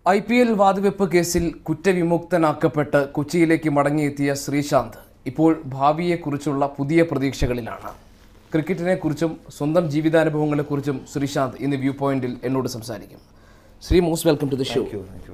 I P L വാതുവെപ്പ് കേസിൽ കുറ്റവിമുക്തനാക്കപ്പെട്ട് കൊച്ചിയിലേക്ക് മടങ്ങിയെത്തിയ ശ്രീശാന്ത് ഇപ്പോൾ ഭാവിയെക്കുറിച്ചുള്ള പുതിയ പ്രതീക്ഷകളിലാണ് ക്രിക്കറ്റിനെക്കുറിച്ചും സ്വന്തം ജീവിതാനുഭവങ്ങളെക്കുറിച്ചും ശ്രീശാന്ത് ഇന്ന് വ്യൂ പോയിന്റിൽ എന്നോട് സംസാരിക്കും Sree most welcome to the show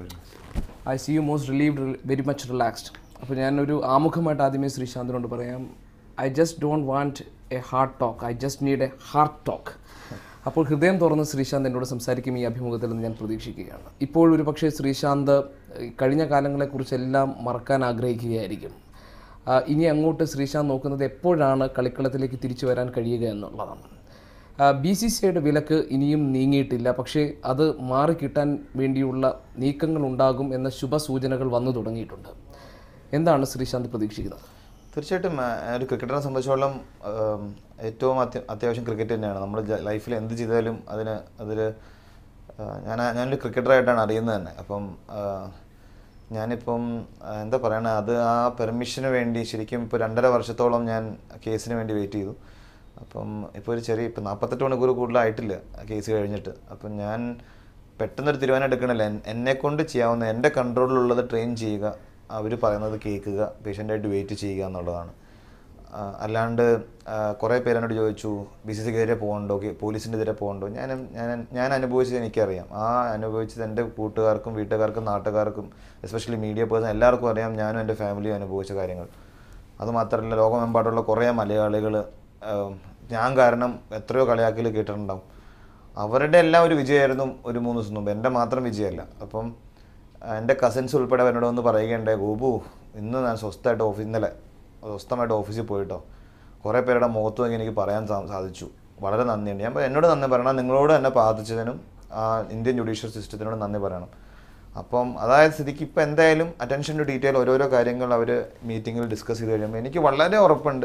I see you most relieved very much relaxed അപ്പോൾ ഞാനൊരു ആമുഖമായിട്ട് ആദ്യമേ ശ്രീശാന്തിനോട് പറയാം I just don't want a heart talk I just need a heart talk അപ്പോൾ ഹൃദയം തുറന്ന് ശ്രീശാന്ത് എന്നോട് സംസാരിക്കും ഈ അഭിമുഖത്തിൽ നിന്ന് ഞാൻ പ്രതീക്ഷിക്കുകയാണ് ഇപ്പോൾ ഒരു പക്ഷേ ശ്രീശാന്ത് ഈ കഴിഞ്ഞ കാലങ്ങളെക്കുറിച്ചെല്ലാം മറക്കാൻ ആഗ്രഹിക്കുകയായിരിക്കും ആ, ഇനി അങ്ങോട്ട് ശ്രീശാന്ത് നോക്കുന്നത് എപ്പോഴാണ് കളിക്കളത്തിലേക്ക് തിരിച്ചു വരാൻ കഴിയുക എന്നുള്ളതാണ് ബി സി സി ഐയുടെ വിലക്ക് ഇനിയും നീങ്ങിയിട്ടില്ല പക്ഷേ അത് മാറിക്കിട്ടാൻ വേണ്ടിയുള്ള നീക്കങ്ങൾ ഉണ്ടാകും എന്ന ശുഭസൂചനകൾ വന്നു തുടങ്ങിയിട്ടുണ്ട് എന്താണ് ശ്രീശാന്ത് പ്രതീക്ഷിക്കുന്നത് തീർച്ചയായിട്ടും ആ, ഒരു ക്രിക്കറ്ററിനെ സംബന്ധിച്ചോളം ആം, ഏറ്റവും അത്യ അത്യാവശ്യം ക്രിക്കറ്റ് തന്നെയാണ് നമ്മൾ ലൈഫിൽ എന്ത് ചെയ്താലും അതിന് അതിൽ ഞാൻ ഞാനൊരു ക്രിക്കറ്ററായിട്ടാണ് അറിയുന്നത് തന്നെ അപ്പം ആ, ഞാനിപ്പം ആ, എന്താ പറയണ അത് ആ പെർമിഷന് വേണ്ടി ശരിക്കും ഇപ്പോൾ രണ്ടര വർഷത്തോളം ഞാൻ കേസിന് വേണ്ടി വെയിറ്റ് ചെയ്തു അപ്പം ഇപ്പോൾ ഒരു ചെറിയ ഇപ്പം നാൽപ്പത്തെട്ട് മണിക്കൂർ കൂടുതലായിട്ടില്ല ആ കേസ് കഴിഞ്ഞിട്ട് അപ്പം ഞാൻ പെട്ടെന്നൊരു തീരുമാനം എടുക്കണില്ല എൻ- എന്നെ കൊണ്ട് ചെയ്യാവുന്ന എൻ്റെ കൺട്രോളിലുള്ളത് ട്രെയിൻ ചെയ്യുക അവർ പറയുന്നത് കേൾക്കുക പേഷ്യൻ്റായിട്ട് വെയിറ്റ് ചെയ്യുക എന്നുള്ളതാണ് ആ, അല്ലാണ്ട് ആ, കുറേ പേര് എന്നോട് ചോദിച്ചു ബി സി സിക്കെതിരെ പോകണ്ടോ കെ- പോലീസിൻ്റെ എതിരെ പോകണ്ടോ ഞാൻ ഞാൻ ഞാൻ അനുഭവിച്ചത് എനിക്കറിയാം ആ അനുഭവിച്ചത് എൻ്റെ കൂട്ടുകാർക്കും വീട്ടുകാർക്കും നാട്ടുകാർക്കും എസ്പെഷ്യലി മീഡിയ പേഴ്സൺ എല്ലാവർക്കും അറിയാം ഞാനും എൻ്റെ ഫാമിലിയും അനുഭവിച്ച കാര്യങ്ങൾ അതുമാത്രമല്ല ലോകമെമ്പാടുള്ള കുറേ മലയാളികൾ ഞാൻ കാരണം എത്രയോ കളിയാക്കൽ കേട്ടിട്ടുണ്ടാവും അവരുടെ എല്ലാം ഒരു വിജയമായിരുന്നു ഒരു മൂന്ന് ദിവസം മുമ്പ് എൻ്റെ മാത്രം വിജയമല്ല അപ്പം ആ, എൻ്റെ കസിൻസ് ഉൾപ്പെടെ എന്നോട് വന്ന് പറയുകയുണ്ടായി ഗോപു ഇന്ന് ഞാൻ സ്വസ്ഥമായിട്ട് ഓഫീസ് ഇന്നലെ സ്വസ്ഥമായിട്ട് ഓഫീസിൽ പോയിട്ടോ കുറേ പേരുടെ മുഖത്ത് നോക്കി എനിക്ക് പറയാൻ സാ- സാധിച്ചു വളരെ നന്ദിയുണ്ട് ഞാൻ പറ- എന്നോട് നന്ദി പറയണം നിങ്ങളോട് എന്നെ പ്രാർത്ഥിച്ചതിനും ആ ഇന്ത്യൻ ജുഡീഷ്യൽ സിസ്റ്റത്തിനോട് നന്ദി പറയണം അപ്പം അതായത് സ്ഥിതിക്ക് ഇപ്പം എന്തായാലും അറ്റൻഷൻ ടു ഡീറ്റെയിൽ ഓരോരോ കാര്യങ്ങൾ അവർ മീറ്റിങ്ങിൽ ഡിസ്കസ് ചെയ്ത് കഴിയുമ്പോൾ എനിക്ക് വളരെ ഉറപ്പുണ്ട്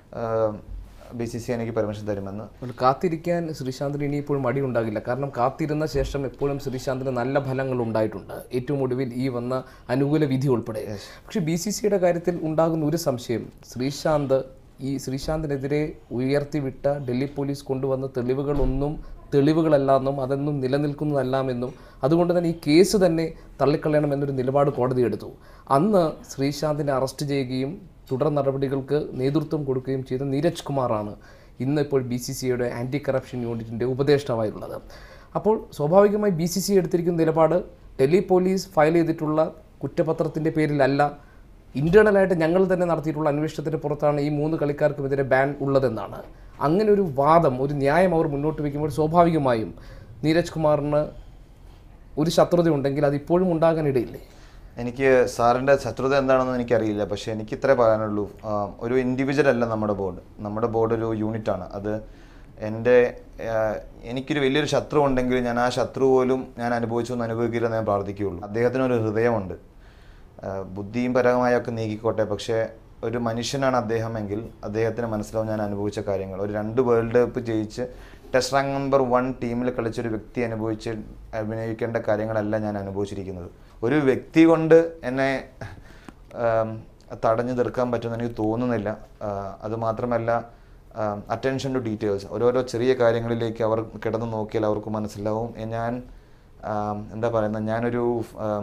ബി സി സി എനിക്ക് പെർമിഷൻ തരുമെന്ന് അപ്പോൾ കാത്തിരിക്കാൻ ശ്രീശാന്തിന് ഇനിയിപ്പോൾ മടി ഉണ്ടാകില്ല കാരണം കാത്തിരുന്ന ശേഷം എപ്പോഴും ശ്രീശാന്തിന് നല്ല ഫലങ്ങൾ ഉണ്ടായിട്ടുണ്ട് ഏറ്റവും ഒടുവിൽ ഈ വന്ന അനുകൂല വിധി ഉൾപ്പെടെ പക്ഷേ ബി സി സിയുടെ കാര്യത്തിൽ ഉണ്ടാകുന്ന ഒരു സംശയം ശ്രീശാന്ത് ഈ ശ്രീശാന്തിനെതിരെ ഉയർത്തിവിട്ട ഡൽഹി പോലീസ് കൊണ്ടുവന്ന തെളിവുകളൊന്നും തെളിവുകളല്ലാന്നും അതൊന്നും നിലനിൽക്കുന്നതല്ലാമെന്നും അതുകൊണ്ട് തന്നെ ഈ കേസ് തന്നെ തള്ളിക്കളയണമെന്നൊരു നിലപാട് കോടതി എടുത്തു അന്ന് ശ്രീശാന്തിനെ അറസ്റ്റ് ചെയ്യുകയും തുടർ നടപടികൾക്ക് നേതൃത്വം കൊടുക്കുകയും ചെയ്ത നീരജ് കുമാറാണ് ഇന്ന് ഇപ്പോൾ ബി സി സിയുടെ ആൻറ്റി കറപ്ഷൻ യൂണിറ്റിൻ്റെ ഉപദേഷ്ടാവായുള്ളത് അപ്പോൾ സ്വാഭാവികമായി ബി സി സി എടുത്തിരിക്കുന്ന നിലപാട് ഡൽഹി പോലീസ് ഫയൽ ചെയ്തിട്ടുള്ള കുറ്റപത്രത്തിൻ്റെ പേരിലല്ല ഇൻറ്റേർണലായിട്ട് ഞങ്ങൾ തന്നെ നടത്തിയിട്ടുള്ള അന്വേഷണത്തിന് പുറത്താണ് ഈ മൂന്ന് കളിക്കാർക്കുമെതിരെ ബാൻ ഉള്ളതെന്നാണ് അങ്ങനെ ഒരു വാദം ഒരു ന്യായം അവർ മുന്നോട്ട് വയ്ക്കുമ്പോൾ സ്വാഭാവികമായും നീരജ് കുമാറിന് ഒരു ശത്രുത ഉണ്ടെങ്കിൽ അത് ഇപ്പോഴും ഉണ്ടാകാനിടയില്ലേ എനിക്ക് സാറിൻ്റെ ശത്രുത എന്താണെന്ന് എനിക്കറിയില്ല പക്ഷേ എനിക്ക് ഇത്രേ പറയാനുള്ളൂ ആ, ഒരു ഇൻഡിവിജ്വൽ അല്ല നമ്മുടെ ബോർഡ് നമ്മുടെ ബോർഡ് ഒരു യൂണിറ്റാണ് അത് എൻ്റെ ആ, എനിക്കൊരു വലിയൊരു ശത്രു ഉണ്ടെങ്കിൽ ഞാൻ ആ ശത്രു പോലും ഞാൻ അനുഭവിച്ചു എന്ന് അനുഭവിക്കില്ലെന്ന് ഞാൻ പ്രാർത്ഥിക്കുകയുള്ളൂ അദ്ദേഹത്തിന് ഒരു ഹൃദയമുണ്ട് ആ, ബുദ്ധിയും പരമായൊക്കെ നീക്കിക്കോട്ടെ പക്ഷേ ഒരു മനുഷ്യനാണ് അദ്ദേഹമെങ്കിൽ അദ്ദേഹത്തിന് മനസ്സിലാവും ഞാൻ അനുഭവിച്ച കാര്യങ്ങൾ ഒരു രണ്ട് വേൾഡ് കപ്പ് ജയിച്ച് ടെസ്റ്റ് റാങ്ക് നമ്പർ വൺ ടീമിൽ കളിച്ച ഒരു വ്യക്തി അനുഭവിച്ച് അഭിനയിക്കേണ്ട കാര്യങ്ങളല്ല ഞാൻ അനുഭവിച്ചിരിക്കുന്നത് ഒരു വ്യക്തി കൊണ്ട് എന്നെ ആം, തടഞ്ഞു തീർക്കാൻ പറ്റുമെന്ന് എനിക്ക് തോന്നുന്നില്ല ആ, അത് മാത്രമല്ല അറ്റൻഷൻ ടു ഡീറ്റെയിൽസ് ഓരോരോ ചെറിയ കാര്യങ്ങളിലേക്ക് അവർ കിടന്ന് നോക്കിയാൽ അവർക്ക് മനസ്സിലാവും എ, ഞാൻ ആം, എന്താ പറയുന്നത് ഞാനൊരു ആം,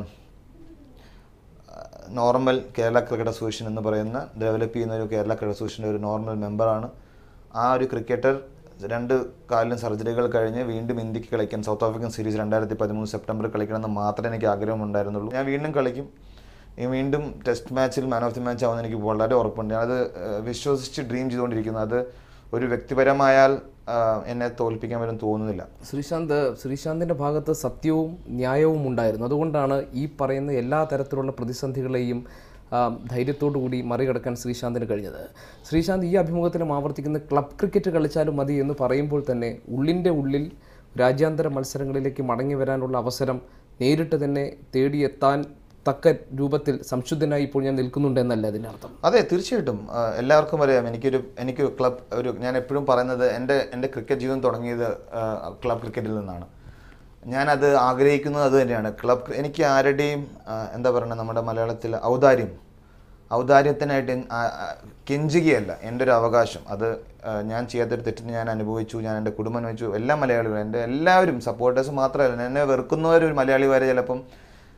നോർമൽ കേരള ക്രിക്കറ്റ് അസോസിയേഷൻ എന്ന് പറയുന്ന ഡെവലപ്പ് ചെയ്യുന്ന ഒരു കേരള ക്രിക്കറ്റ് അസോസിയേഷൻ്റെ ഒരു നോർമൽ മെമ്പറാണ് ആ ഒരു ക്രിക്കറ്റർ രണ്ട് കാലിലും സർജറികൾ കഴിഞ്ഞ് വീണ്ടും ഇന്ത്യക്ക് കളിക്കാൻ സൗത്ത് ആഫ്രിക്കൻ സീരീസ് രണ്ടായിരത്തി പതിമൂന്ന് സെപ്റ്റംബറിൽ കളിക്കണമെന്ന് മാത്രമേ എനിക്ക് ആഗ്രഹമുണ്ടായിരുന്നുള്ളൂ ഞാൻ വീണ്ടും കളിക്കും ഈ വീണ്ടും ടെസ്റ്റ് മാച്ചിൽ മാൻ ഓഫ് ദി മാച്ച് ആവുമെന്ന് എനിക്ക് വളരെ ഉറപ്പുണ്ട് ഞാനത് ഏഹ്, വിശ്വസിച്ച് ഡ്രീം ചെയ്തുകൊണ്ടിരിക്കുന്നു അത് ഒരു വ്യക്തിപരമായാൽ ആഹ്, എന്നെ തോൽപ്പിക്കാൻ വരും തോന്നുന്നില്ല ശ്രീശാന്ത് ശ്രീശാന്തിൻ്റെ ഭാഗത്ത് സത്യവും ന്യായവും ഉണ്ടായിരുന്നു അതുകൊണ്ടാണ് ഈ പറയുന്ന എല്ലാ തരത്തിലുള്ള പ്രതിസന്ധികളെയും ആ, ധൈര്യത്തോടു കൂടി മറികടക്കാൻ ശ്രീശാന്തിന് കഴിഞ്ഞത് ശ്രീശാന്ത് ഈ അഭിമുഖത്തിലും ആവർത്തിക്കുന്ന ക്ലബ് ക്രിക്കറ്റ് കളിച്ചാലും മതി എന്ന് പറയുമ്പോൾ തന്നെ ഉള്ളിൻ്റെ ഉള്ളിൽ രാജ്യാന്തര മത്സരങ്ങളിലേക്ക് മടങ്ങി വരാനുള്ള അവസരം നേരിട്ട് തന്നെ തേടിയെത്താൻ തക്ക രൂപത്തിൽ സംശുദ്ധനായി ഇപ്പോൾ ഞാൻ നിൽക്കുന്നുണ്ട് എന്നല്ല അതിൻ്റെ അർത്ഥം അതെ തീർച്ചയായിട്ടും ആ, എല്ലാവർക്കും അറിയാം എനിക്കൊരു എനിക്ക് ക്ലബ് ഒരു ഞാൻ എപ്പോഴും പറയുന്നത് എൻ്റെ എൻ്റെ ക്രിക്കറ്റ് ജീവിതം തുടങ്ങിയത് ആ, ക്ലബ് ക്രിക്കറ്റിൽ നിന്നാണ് ഞാനത് ആഗ്രഹിക്കുന്നത് അത് തന്നെയാണ് ക്ലബ് എനിക്ക് ആരുടെയും ആ, എന്താ പറയുക നമ്മുടെ മലയാളത്തിൽ ഔദാര്യം ഔദാര്യത്തിനായിട്ട് എൻ- ആ- ആ- കെഞ്ചുകയല്ല എൻ്റെ ഒരു അവകാശം അത് ആ, ഞാൻ ചെയ്യാത്തൊരു തെറ്റിന് ഞാൻ അനുഭവിച്ചു ഞാൻ എൻ്റെ കുടുംബം അനുഭവിച്ചു എല്ലാ മലയാളികളും എൻ്റെ എല്ലാവരും സപ്പോർട്ടേഴ്സ് മാത്രമല്ല എന്നെ വെറുക്കുന്നവർ ഒരു മലയാളി വരെ ചിലപ്പം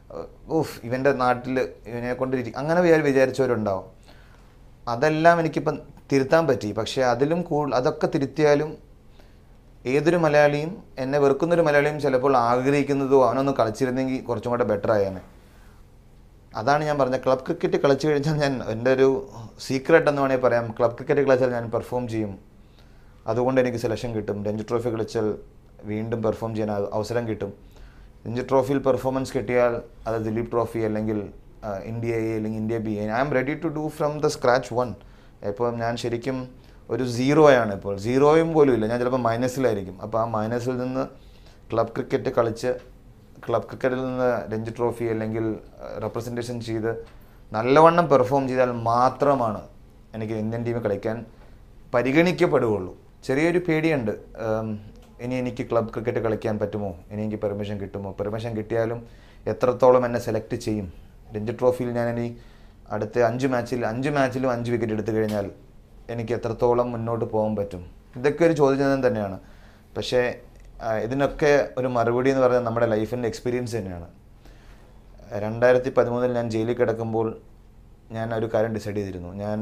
ഓഫ് ഇവൻ്റെ നാട്ടിൽ ഇവനെ കൊണ്ട് ഇരി- അങ്ങനെ വിചാരി വിചാരിച്ചവരുണ്ടാവും അതെല്ലാം എനിക്കിപ്പം തിരുത്താൻ പറ്റി പക്ഷേ അതിലും കൂടുതൽ അതൊക്കെ തിരുത്തിയാലും ഏതൊരു മലയാളിയും എന്നെ വെറുക്കുന്നൊരു മലയാളിയും ചിലപ്പോൾ ആഗ്രഹിക്കുന്നതോ അവനൊന്ന് കളിച്ചിരുന്നെങ്കിൽ കുറച്ചും കൂടെ ബെറ്റർ ആയേനെ അതാണ് ഞാൻ പറഞ്ഞത് ക്ലബ് ക്രിക്കറ്റ് കളിച്ചു കഴിഞ്ഞാൽ ഞാൻ എൻ്റെ ഒരു സീക്രട്ട് എന്ന് വേണമെങ്കിൽ പറയാം ക്ലബ് ക്രിക്കറ്റ് കളിച്ചാൽ ഞാൻ പെർഫോം ചെയ്യും അതുകൊണ്ട് എനിക്ക് സെലക്ഷൻ കിട്ടും രഞ്ജി ട്രോഫി കളിച്ചാൽ വീണ്ടും പെർഫോം ചെയ്യാൻ അവ- അവസരം കിട്ടും രഞ്ജി ട്രോഫിയിൽ പെർഫോമൻസ് കിട്ടിയാൽ അത് ദിലീപ് ട്രോഫി അല്ലെങ്കിൽ ആ, ഇന്ത്യ എ അല്ലെങ്കിൽ India B I am ready to do from the scratch one ഇപ്പോൾ ഞാൻ ശരിക്കും ഒരു സീറോയാണ് ഇപ്പോൾ സീറോയും പോലും ഇല്ല ഞാൻ ചിലപ്പോൾ മൈനസിലായിരിക്കും അപ്പോൾ ആ മൈനസിൽ നിന്ന് ക്ലബ് ക്രിക്കറ്റ് കളിച്ച് ക്ലബ് ക്രിക്കറ്റിൽ നിന്ന് രഞ്ജി ട്രോഫി അല്ലെങ്കിൽ റെപ്രസെൻറ്റേഷൻ ചെയ്ത് നല്ലവണ്ണം പെർഫോം ചെയ്താൽ മാത്രമാണ് എനിക്ക് ഇന്ത്യൻ ടീമിൽ കളിക്കാൻ പരിഗണിക്കപ്പെടുകയുള്ളൂ ചെറിയൊരു പേടിയുണ്ട് ഉം, ഇനി എനിക്ക് ക്ലബ് ക്രിക്കറ്റ് കളിക്കാൻ പറ്റുമോ ഇനി എനിക്ക് പെർമിഷൻ കിട്ടുമോ പെർമിഷൻ കിട്ടിയാലും എത്രത്തോളം എന്നെ സെലക്ട് ചെയ്യും രഞ്ജി ട്രോഫിയിൽ ഞാൻ ഇനി അടുത്ത അഞ്ച് മാച്ചിൽ അഞ്ച് മാച്ചിലും അഞ്ച് വിക്കറ്റ് എടുത്തു കഴിഞ്ഞാൽ എനിക്ക് എത്രത്തോളം മുന്നോട്ട് പോകാൻ പറ്റും ഇതൊക്കെ ഒരു ചോദ്യം തന്നെയാണ് പക്ഷേ ആ, ഇതിനൊക്കെ ഒരു മറുപടി എന്ന് പറയുന്നത് നമ്മുടെ ലൈഫിൻ്റെ എക്സ്പീരിയൻസ് തന്നെയാണ് രണ്ടായിരത്തി പതിമൂന്നിൽ ഞാൻ ജയിലിൽ കിടക്കുമ്പോൾ ഞാൻ ഒരു കാര്യം ഡിസൈഡ് ചെയ്തിരുന്നു ഞാൻ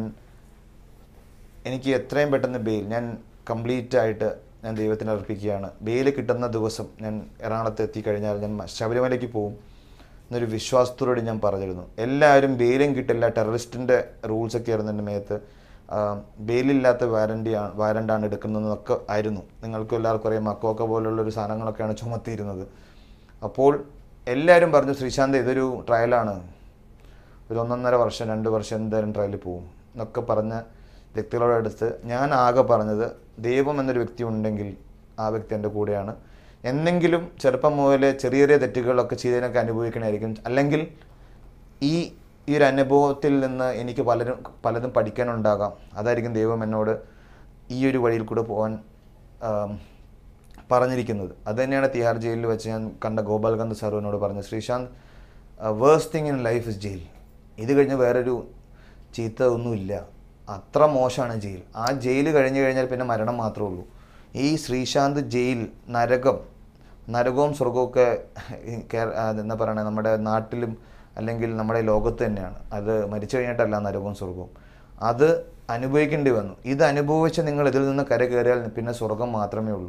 എനിക്ക് എത്രയും പെട്ടെന്ന് ബെയിൽ ഞാൻ കംപ്ലീറ്റ് ആയിട്ട് ഞാൻ ദൈവത്തിന് അർപ്പിക്കുകയാണ് ബെയിൽ കിട്ടുന്ന ദിവസം ഞാൻ എറണാകുളത്ത് എത്തിക്കഴിഞ്ഞാൽ ഞാൻ മ- ശബരിമലയ്ക്ക് പോകും എന്നൊരു വിശ്വാസത്തോടെ ഞാൻ പറഞ്ഞിരുന്നു എല്ലാവരും ബെയിലും കിട്ടില്ല ടെററിസ്റ്റിൻ്റെ റൂൾസൊക്കെ ആയിരുന്നു എൻ്റെ മേത്ത് ആ, ബെയിലില്ലാത്ത വാറണ്ടി വാറണ്ടാണ് എടുക്കുന്നതെന്നൊക്കെ ആയിരുന്നു നിങ്ങൾക്കും എല്ലാവർക്കും അറിയാം മക്കോക്ക പോലുള്ളൊരു സാധനങ്ങളൊക്കെയാണ് ചുമത്തിയിരുന്നത് അപ്പോൾ എല്ലാവരും പറഞ്ഞു ശ്രീശാന്ത് ഇതൊരു ട്രയലാണ് ഒരു ഒന്നൊന്നര വർഷം രണ്ട് വർഷം എന്തായാലും ട്രയലിൽ പോകും എന്നൊക്കെ പറഞ്ഞ വ്യക്തികളുടെ അടുത്ത് ഞാൻ ആകെ പറഞ്ഞത് ദൈവം എന്നൊരു വ്യക്തി ഉണ്ടെങ്കിൽ ആ വ്യക്തി എൻ്റെ കൂടെയാണ് എന്തെങ്കിലും ചെറുപ്പം മുതലേ ചെറിയ ചെറിയ തെറ്റുകളൊക്കെ ചെയ്തതിനൊക്കെ അനുഭവിക്കണമായിരിക്കും അല്ലെങ്കിൽ ഈ ഈ ഒരു അനുഭവത്തിൽ നിന്ന് എനിക്ക് പലരും പലതും പഠിക്കാനുണ്ടാകാം അതായിരിക്കും ദൈവം എന്നോട് ഈ ഒരു വഴിയിൽ കൂടെ പോകാൻ ആം, പറഞ്ഞിരിക്കുന്നത് അത് തന്നെയാണ് തിഹാർ ജയിലിൽ വെച്ച് ഞാൻ കണ്ട ഗോപാൽകാന്ത് സാർ എന്നോട് പറഞ്ഞത് Sreesanth worst thing in life is jail ഇത് കഴിഞ്ഞ് വേറൊരു ചീത്ത ഒന്നുമില്ല അത്ര മോശമാണ് ജയിൽ ആ ജയിൽ കഴിഞ്ഞ് കഴിഞ്ഞാൽ പിന്നെ മരണം മാത്രമേ ഉള്ളൂ ഈ ശ്രീശാന്ത് ജയിൽ നരകം നരകവും സ്വർഗവും ഒക്കെ ഈ കേര- ആ, എന്താ പറയണേ നമ്മുടെ നാട്ടിലും അല്ലെങ്കിൽ നമ്മുടെ ലോകത്ത് തന്നെയാണ് അത് മരിച്ചു കഴിഞ്ഞിട്ടല്ല നരകവും സ്വർഗവും അത് അനുഭവിക്കേണ്ടി വന്നു ഇത് അനുഭവിച്ച് നിങ്ങൾ ഇതിൽ നിന്ന് കര കയറിയാൽ പിന്നെ സ്വർഗം മാത്രമേ ഉള്ളൂ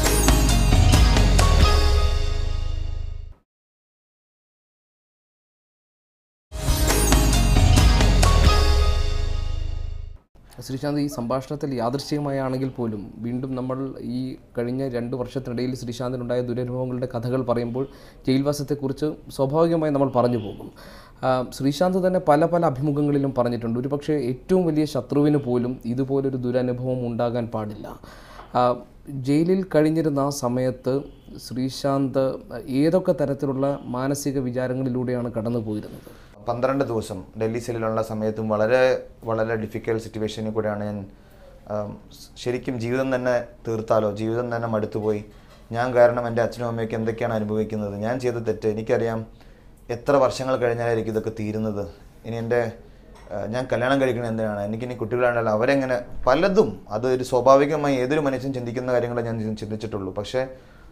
ശ്രീശാന്ത് ഈ സംഭാഷണത്തിൽ യാദൃശ്ചികമായാണെങ്കിൽ പോലും വീണ്ടും നമ്മൾ ഈ കഴിഞ്ഞ രണ്ട് വർഷത്തിനിടയിൽ ശ്രീശാന്തിനുണ്ടായ ദുരനുഭവങ്ങളുടെ കഥകൾ പറയുമ്പോൾ ജയിൽവാസത്തെക്കുറിച്ച് സ്വാഭാവികമായി നമ്മൾ പറഞ്ഞു പോകും ആ, ശ്രീശാന്ത് തന്നെ പല പല അഭിമുഖങ്ങളിലും പറഞ്ഞിട്ടുണ്ട് ഒരുപക്ഷെ ഏറ്റവും വലിയ ശത്രുവിന് പോലും ഇതുപോലൊരു ദുരനുഭവം ഉണ്ടാകാൻ പാടില്ല ആ, ജയിലിൽ കഴിഞ്ഞിരുന്ന ആ സമയത്ത് ശ്രീശാന്ത് ഏതൊക്കെ തരത്തിലുള്ള മാനസിക വിചാരങ്ങളിലൂടെയാണ് കടന്നു പോയിരുന്നത് പന്ത്രണ്ട് ദിവസം ഡൽഹി സെല്ലിലുള്ള സമയത്തും വളരെ വളരെ ഡിഫിക്കൽട്ട് സിറ്റുവേഷനിൽ കൂടെയാണ് ഞാൻ ആം, ശരിക്കും ജീവിതം തന്നെ തീർത്താലോ ജീവിതം തന്നെ മടുത്തുപോയി ഞാൻ കാരണം എൻ്റെ അച്ഛനും അമ്മയൊക്കെ എന്തൊക്കെയാണ് അനുഭവിക്കുന്നത് ഞാൻ ചെയ്ത തെറ്റ് എനിക്കറിയാം എത്ര വർഷങ്ങൾ കഴിഞ്ഞാലായിരിക്കും ഇതൊക്കെ തീരുന്നത് ഇനി എൻ്റെ ആ, ഞാൻ കല്യാണം കഴിക്കുന്നത് എന്തിനാണ് എനിക്കിനി കുട്ടികളാണല്ലോ അവരെങ്ങനെ പലതും അത് ഒരു സ്വാഭാവികമായി ഏതൊരു മനുഷ്യൻ ചിന്തിക്കുന്ന കാര്യങ്ങളെ ഞാൻ ചിന്തിച്ചിട്ടുള്ളൂ പക്ഷേ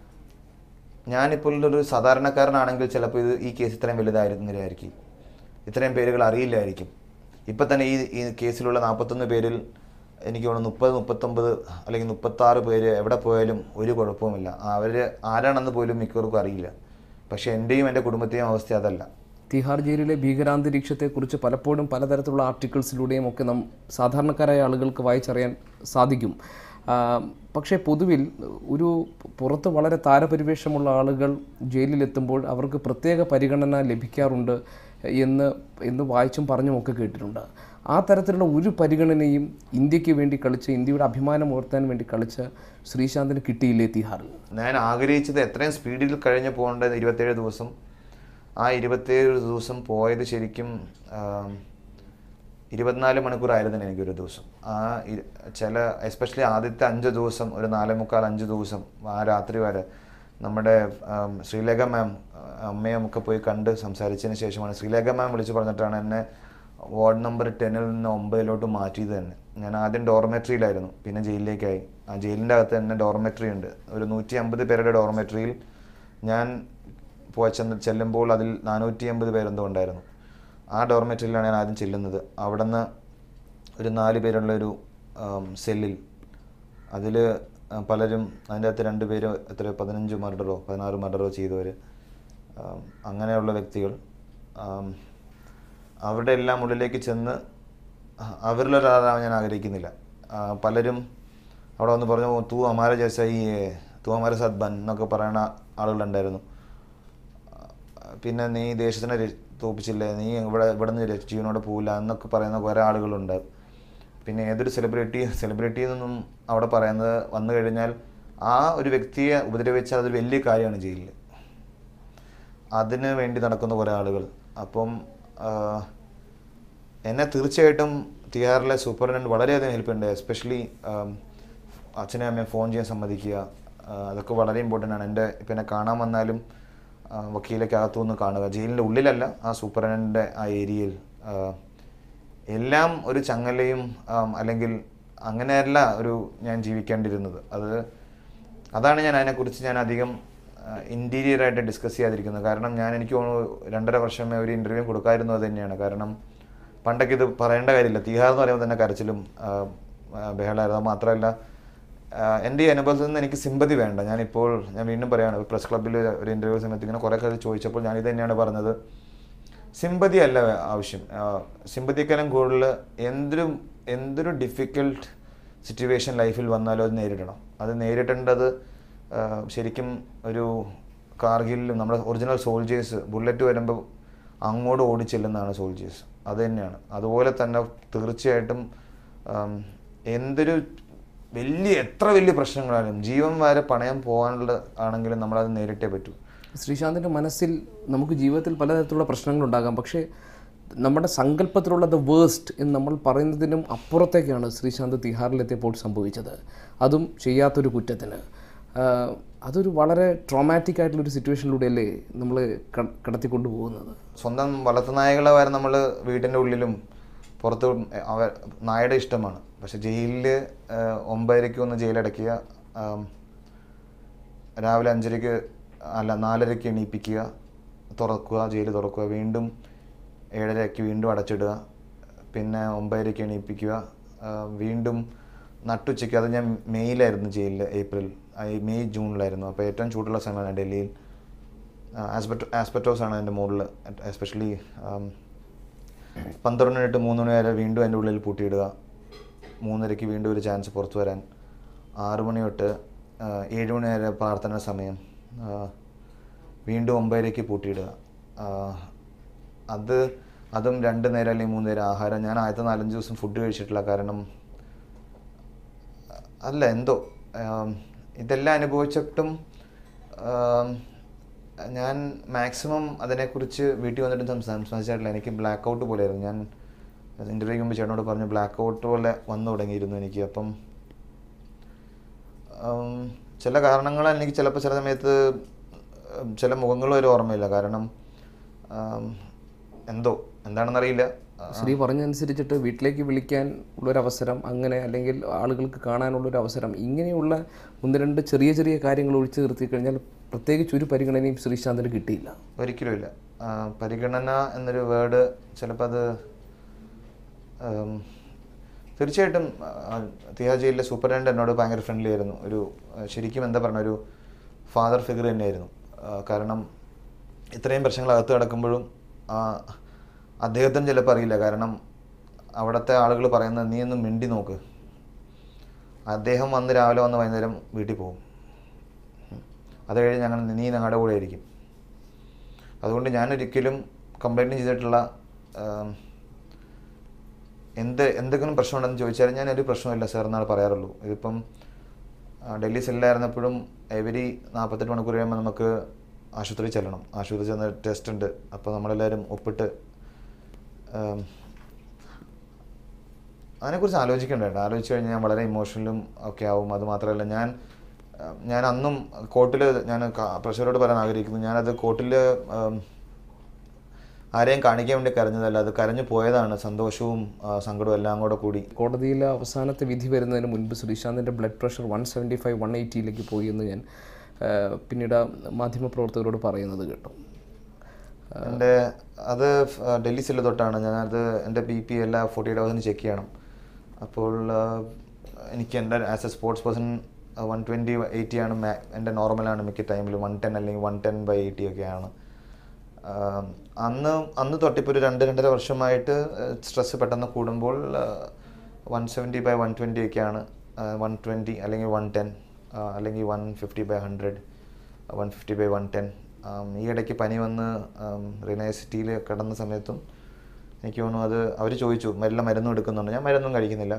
ഞാനിപ്പോൾ ഒരു സാധാരണക്കാരനാണെങ്കിൽ ചിലപ്പോൾ ഇത് ഈ കേസ് ഇത്രയും വലുതായിരുന്നില്ലായിരിക്കും ഇത്രയും പേരുകൾ അറിയില്ലായിരിക്കും ഇപ്പം തന്നെ ഈ ഈ കേസിലുള്ള നാൽപ്പത്തൊന്ന് പേരിൽ എനിക്ക് തോന്നുന്നു മുപ്പത് മുപ്പത്തൊമ്പത് അല്ലെങ്കിൽ മുപ്പത്താറ് പേര് എവിടെ പോയാലും ഒരു കുഴപ്പവുമില്ല അവർ ആരാണെന്ന് പോലും മിക്കവർക്കും അറിയില്ല പക്ഷേ എൻ്റെയും എൻ്റെ കുടുംബത്തെയും അവസ്ഥ അതല്ല തിഹാർ ജയിലിലെ ഭീകരാന്തരീക്ഷത്തെക്കുറിച്ച് പലപ്പോഴും പലതരത്തിലുള്ള ആർട്ടിക്കിൾസിലൂടെയും ഒക്കെ നാം സാധാരണക്കാരായ ആളുകൾക്ക് വായിച്ചറിയാൻ സാധിക്കും ആ, പക്ഷേ പൊതുവിൽ ഒരു പുറത്ത് വളരെ താരപരിവേഷമുള്ള ആളുകൾ ജയിലിലെത്തുമ്പോൾ അവർക്ക് പ്രത്യേക പരിഗണന ലഭിക്കാറുണ്ട് എന്ന് എന്ന് വായിച്ചും പറഞ്ഞും ഒക്കെ കേട്ടിട്ടുണ്ട് ആ തരത്തിലുള്ള ഒരു പരിഗണനയും ഇന്ത്യക്ക് വേണ്ടി കളിച്ച് ഇന്ത്യയുടെ അഭിമാനം ഉയർത്താൻ വേണ്ടി കളിച്ച ശ്രീശാന്തിന് കിട്ടിയില്ലേ തിഹാറിൽ ഞാൻ ആഗ്രഹിച്ചത് എത്രയും സ്പീഡിൽ കഴിഞ്ഞ് പോകേണ്ടത് ഇരുപത്തേഴ് ദിവസം ആ ഇരുപത്തേഴ് ദിവസം പോയത് ശരിക്കും ആം, ഇരുപത്തിനാല് മണിക്കൂറായിരുന്നു എനിക്കൊരു ദിവസം ആ ഇ- ചില എസ്പെഷ്യലി ആദ്യത്തെ അഞ്ച് ദിവസം ഒരു നാലേ മുക്കാൽ അഞ്ച് ദിവസം ആ രാത്രി വരെ നമ്മുടെ ആം, ശ്രീലേഖ മാം അമ്മയും ഒക്കെ പോയി കണ്ട് സംസാരിച്ചതിന് ശേഷമാണ് ശ്രീലേഖ മാം വിളിച്ച് പറഞ്ഞിട്ടാണ് എന്നെ വാർഡ് നമ്പർ ടെന്നിൽ നിന്ന് ഒമ്പതിലോട്ട് മാറ്റിയത് തന്നെ ഞാൻ ആദ്യം ഡോർമെട്രിയിലായിരുന്നു പിന്നെ ജയിലിലേക്കായി ആ ജയിലിൻ്റെ അകത്ത് തന്നെ ഡോർമെട്രി ഉണ്ട് ഒരു നൂറ്റി അമ്പത് പേരുടെ ഡോർമെട്രിയിൽ ഞാൻ പോയി ചെന്ന് ചെല്ലുമ്പോൾ അതിൽ നാനൂറ്റി അമ്പത് പേരെന്തോ ഉണ്ടായിരുന്നു ആ ഡോർമെറ്ററിലാണ് ഞാൻ ആദ്യം ചെല്ലുന്നത് അവിടെ നിന്ന് ഒരു നാല് പേരുള്ള ഒരു സെല്ലിൽ അതിൽ പലരും അതിൻ്റെ അകത്ത് രണ്ട് പേര് എത്ര പതിനഞ്ച് മർഡറോ പതിനാറ് മർഡറോ ചെയ്തവർ അങ്ങനെയുള്ള വ്യക്തികൾ ആം, അവരുടെ എല്ലാം ഉള്ളിലേക്ക് ചെന്ന് അ- അവരിലൊരാളാവാൻ ഞാൻ ആഗ്രഹിക്കുന്നില്ല ആ, പലരും അവിടെ വന്ന് പറഞ്ഞു തൂ അമാര ജൈസ ഈ തൂ അമാര സദ്ബൻ എന്നൊക്കെ പറയുന്ന ആളുകളുണ്ടായിരുന്നു ആ, പിന്നെ നീ ദേശത്തിനെ ര- തോപ്പിച്ചില്ലേ നീ ഇവിടെ ഇവിടെ നിന്ന് ജീവനോടെ പോവില്ല എന്നൊക്കെ പറയുന്ന കുറേ ആളുകളുണ്ട് പിന്നെ ഏതൊരു സെലിബ്രിറ്റി സെലിബ്രിറ്റി എന്നൊന്നും അവിടെ പറയുന്നത് വന്നു കഴിഞ്ഞാൽ ആ ഒരു വ്യക്തിയെ ഉപദ്രവിച്ചാൽ അതൊരു വലിയ കാര്യമാണ് ജയിലിൽ അതിന് വേണ്ടി നടക്കുന്ന കുറേ ആളുകൾ അപ്പം ആ, എന്നെ തീർച്ചയായിട്ടും തിഹാറിലെ സൂപ്പറിനൻറ്റ് വളരെയധികം ഹെൽപ്പ് ഉണ്ട് എസ്പെഷ്യലി അച്ഛനെ അമ്മയെ ഫോൺ ചെയ്യാൻ സമ്മതിക്കുക ആ, അതൊക്കെ വളരെ ഇമ്പോർട്ടൻ്റ് ആണ് എൻ്റെ ഇപ്പം എന്നെ കാണാൻ വന്നാലും ആ, വക്കീലൊക്കെ അകത്തുനിന്ന് കാണുക ജയിലിൻ്റെ ഉള്ളിലല്ല ആ സൂപ്പറിനൻ്റെ ആ ഏരിയയിൽ ആ, എല്ലാം ഒരു ചങ്ങലയും ആം, അല്ലെങ്കിൽ അങ്ങനെയല്ല ഒരു ഞാൻ ജീവിക്കേണ്ടിയിരുന്നത് അത് അതാണ് ഞാൻ അതിനെക്കുറിച്ച് ഞാൻ അധികം ഇൻറ്റീരിയർ ആയിട്ട് ഡിസ്കസ് ചെയ്യാതിരിക്കുന്നത് കാരണം ഞാൻ എനിക്ക് തോന്നുന്നു രണ്ടര വർഷമേ ഒരു ഇൻ്റർവ്യൂ കൊടുക്കായിരുന്നു അത് തന്നെയാണ് കാരണം പണ്ടൊക്കെ ഇത് പറയേണ്ട കാര്യമില്ല തീഹാർ എന്ന് പറയുമ്പോൾ തന്നെ കരച്ചിലും ആ, ആ, ബഹളമായിരുന്നു അത് മാത്രമല്ല ആ, എൻ്റെ ഈ അനുഭവത്തിൽ നിന്ന് എനിക്ക് സിമ്പതി വേണ്ട ഞാനിപ്പോൾ ഞാൻ വീണ്ടും പറയുകയാണ് പ്രസ് ക്ലബ്ബിൽ ഒരു ഇൻ്റർവ്യൂ സമയത്ത് ഇങ്ങനെ കുറേ കാര്യം ചോദിച്ചപ്പോൾ ഞാൻ ഇത് തന്നെയാണ് പറഞ്ഞത് സിമ്പതി അല്ല ആവശ്യം സിമ്പതിക്കാലും കൂടുതൽ എന്തൊരു എന്തൊരു ഡിഫിക്കൽട്ട് സിറ്റുവേഷൻ ലൈഫിൽ വന്നാലും അത് നേരിടണം അത് നേരിടേണ്ടത് ആ, ശരിക്കും ഒരു കാർഗിലും നമ്മുടെ ഒറിജിനൽ സോൾജേഴ്സ് ബുള്ളറ്റ് വരുമ്പോൾ അങ്ങോട്ട് ഓടിച്ചെല്ലുന്നതാണ് സോൾജേഴ്സ് അത് തന്നെയാണ് അതുപോലെ തന്നെ തീർച്ചയായിട്ടും ആം, എന്തൊരു വലിയ എത്ര വലിയ പ്രശ്നങ്ങളായാലും ജീവൻ വരെ പണയം പോകാനുള്ള ആണെങ്കിലും നമ്മളത് നേരിട്ടേ പറ്റൂ ശ്രീശാന്തിൻ്റെ മനസ്സിൽ നമുക്ക് ജീവിതത്തിൽ പലതരത്തിലുള്ള പ്രശ്നങ്ങളുണ്ടാകാം പക്ഷേ നമ്മുടെ സങ്കല്പത്തിലുള്ള ദ വേസ്റ്റ് എന്ന് നമ്മൾ പറയുന്നതിനും അപ്പുറത്തേക്കാണ് ശ്രീശാന്ത് തിഹാറിലെത്തിയപ്പോൾ സംഭവിച്ചത് അതും ചെയ്യാത്തൊരു കുറ്റത്തിന് ആഹ് അതൊരു വളരെ ട്രോമാറ്റിക് ആയിട്ടുള്ളൊരു സിറ്റുവേഷനിലൂടെയല്ലേ നമ്മൾ കടത്തിക്കൊണ്ടു പോകുന്നത് സ്വന്തം വളർത്തുനായകളെ വരെ നമ്മൾ വീടിൻ്റെ ഉള്ളിലും പുറത്ത് അവ നായയുടെ ഇഷ്ടമാണ് പക്ഷെ ജയിലിൽ ഒമ്പതരയ്ക്ക് ഒന്ന് ജയിലടയ്ക്കുക ആം, രാവിലെ അഞ്ചരയ്ക്ക് അല്ല നാലരയ്ക്ക് എണീപ്പിക്കുക തുറക്കുക ജയിൽ തുറക്കുക വീണ്ടും ഏഴരയ്ക്ക് വീണ്ടും അടച്ചിടുക പിന്നെ ഒമ്പതരയ്ക്ക് എണീപ്പിക്കുക ആ, വീണ്ടും നട്ടുച്ചയ്ക്ക് അത് ഞാൻ മെയ്യിലായിരുന്നു ജയിലിൽ ഏപ്രിൽ ആ, ഈ മെയ് ജൂണിലായിരുന്നു അപ്പോൾ ഏറ്റവും ചൂടുള്ള സമയമാണ് ഡൽഹിയിൽ ആസ്പെറ്റോ ആസ്പെറ്റോസ് ആണ് എൻ്റെ മുകളിൽ എസ്പെഷ്യലി പന്ത്രണ്ട് തൊട്ട് മൂന്ന് മണി വരെ വീണ്ടും എൻ്റെ ഉള്ളിൽ പൂട്ടിയിടുക മൂന്നരയ്ക്ക് വീണ്ടും ഒരു ചാൻസ് പുറത്തു വരാൻ ആറ് മണി തൊട്ട് ആ, ഏഴ് മണി വരെ പ്രാർത്ഥന സമയം ആ, വീണ്ടും ഒമ്പതരയ്ക്ക് പൂട്ടിയിടുക ആ, അത് അതും രണ്ട് നേരം അല്ലെങ്കിൽ മൂന്ന് നേരം ആഹാരം ഞാൻ ആദ്യത്തെ നാലഞ്ച് ദിവസം ഫുഡ് കഴിച്ചിട്ടില്ല കാരണം അല്ല എന്തോ ആം, ഇതെല്ലാം അനുഭവിച്ചിട്ടും ആം, ഞാൻ മാക്സിമം അതിനെക്കുറിച്ച് വീട്ടിൽ വന്നിട്ട് സംസാ- സംസാരിച്ചിട്ടില്ല എനിക്ക് ബ്ലാക്ക് ഔട്ട് പോലെയായിരുന്നു ഞാൻ ഇൻ്റർവ്യൂക്ക് മുമ്പ് ചേട്ടനോട് പറഞ്ഞു ബ്ലാക്ക് ഔട്ട് പോലെ വന്നു തുടങ്ങിയിരുന്നു എനിക്ക് അപ്പം ആം, ചില കാരണങ്ങളാൽ എനിക്ക് ചിലപ്പോൾ ചില സമയത്ത് ഉം, ചില മുഖങ്ങൾ ഒരു ഓർമ്മയില്ല കാരണം ആം, എന്തോ എന്താണെന്നറിയില്ല ആ, ശ്രീ പറഞ്ഞതനുസരിച്ചിട്ട് വീട്ടിലേക്ക് വിളിക്കാൻ ഉള്ളൊരവസരം അങ്ങനെ അല്ലെങ്കിൽ ആളുകൾക്ക് കാണാനുള്ളൊരു അവസരം ഇങ്ങനെയുള്ള ഒന്ന് രണ്ട് ചെറിയ ചെറിയ കാര്യങ്ങൾ ഒഴിച്ചു നിർത്തി കഴിഞ്ഞാൽ പ്രത്യേകിച്ച് ഒരു പരിഗണനയും ശ്രീശാന്തിന് കിട്ടിയില്ല ഒരിക്കലും ഇല്ല ആ, പരിഗണന എന്നൊരു വേർഡ് ചിലപ്പോൾ അത് ഉം, തീർച്ചയായിട്ടും ആ, തിഹാർ ജയിലിലെ സൂപ്പർഡൻറ്റ് എന്നോട് ഭയങ്കര ഫ്രണ്ട്ലി ആയിരുന്നു ഒരു ആ, ശരിക്കും എന്താ പറയുക ഒരു ഫാദർ ഫിഗർ തന്നെയായിരുന്നു ആ, കാരണം ഇത്രയും പ്രശ്നങ്ങൾ അകത്ത് കിടക്കുമ്പോഴും ആ, അദ്ദേഹത്തിന് ചിലപ്പോൾ അറിയില്ല കാരണം അവിടുത്തെ ആളുകൾ പറയുന്നത് നീ ഒന്ന് മിണ്ടി നോക്ക് അദ്ദേഹം വന്ന് രാവിലെ വന്ന് വൈകുന്നേരം വീട്ടിൽ പോകും അത് കഴിഞ്ഞ് ഞങ്ങൾ നീ ഞങ്ങളുടെ കൂടെ ആയിരിക്കും അതുകൊണ്ട് ഞാൻ ഒരിക്കലും കംപ്ലൈൻറ്റ് ചെയ്തിട്ടുള്ള ആം, എന്ത് എന്തെങ്കിലും പ്രശ്നമുണ്ടെന്ന് ചോദിച്ചാൽ ഞാൻ ഒരു പ്രശ്നമില്ല സാർ എന്നാണ് പറയാറുള്ളൂ ഇതിപ്പം ആ, ഡൽഹി സെല്ലായിരുന്നപ്പോഴും എവരി നാൽപ്പത്തെട്ട് മണിക്കൂർ കഴിയുമ്പോൾ നമുക്ക് ആശുപത്രിയിൽ ചെല്ലണം ആശുപത്രി ചെന്ന് ടെസ്റ്റ് ഉണ്ട് അപ്പോൾ നമ്മളെല്ലാവരും ഒപ്പിട്ട് ആം, അതിനെക്കുറിച്ച് ആലോചിക്കണ്ട കേട്ടോ ആലോചിച്ച് കഴിഞ്ഞാൽ ഞാൻ വളരെ ഇമോഷണലും ഒക്കെ ആവും അത് മാത്രമല്ല ഞാൻ ആ, ഞാൻ അന്നും കോർട്ടിൽ ഞാൻ പ്രഷറോട് പറയാൻ ആഗ്രഹിക്കുന്നു ഞാനത് കോർട്ടിൽ ആരെയും കാണിക്കാൻ വേണ്ടി കരഞ്ഞതല്ല അത് കരഞ്ഞു പോയതാണ് സന്തോഷവും ആ, സങ്കടവും എല്ലാം കൂടെ കൂടി കോടതിയിലെ അവസാനത്തെ വിധി വരുന്നതിന് മുൻപ് ശ്രീശാന്തിൻ്റെ blood pressure one seventy five one എയ്റ്റിയിലേക്ക് പോയി എന്ന് ഞാൻ ആ, പിന്നീട് മാധ്യമപ്രവർത്തകരോട് പറയുന്നത് കേട്ടു എൻ്റെ അത് ഫ്- ഡൽഹി സെല്ല് തൊട്ടാണ് ഞാനത് എൻ്റെ ബി പി എല്ലാ ഫോർട്ടി എയ്റ്റ് ഹവേഴ്സിന് ചെക്ക് ചെയ്യണം അപ്പോൾ ആ, എനിക്ക് എൻ്റെ as a sports person one twenty eighty ആണ് മാ എൻ്റെ നോർമലാണ് മിക്ക ടൈമിൽ വൺ ടെൻ അല്ലെങ്കിൽ വൺ ടെൻ ബൈ എയ്റ്റി ഒക്കെയാണ് ആം, അന്ന് അന്ന് തൊട്ടിപ്പോൾ ഒരു രണ്ട് രണ്ടര വർഷമായിട്ട് സ്ട്രെസ് പെട്ടെന്ന് കൂടുമ്പോൾ one seventy by one twenty ഒക്കെയാണ് വൺ ട്വൻറ്റി അല്ലെങ്കിൽ വൺ ടെൻ അല്ലെങ്കിൽ one fifty by hundred one fifty by one ten ഈ ഇടയ്ക്ക് പനി വന്ന് റിനൈസിറ്റിയിൽ കിടന്ന സമയത്തും എനിക്ക് തോന്നുന്നു അത് അവർ ചോദിച്ചു എല്ലാം മരുന്നും എടുക്കുന്നുണ്ട് ഞാൻ മരുന്നും കഴിക്കുന്നില്ല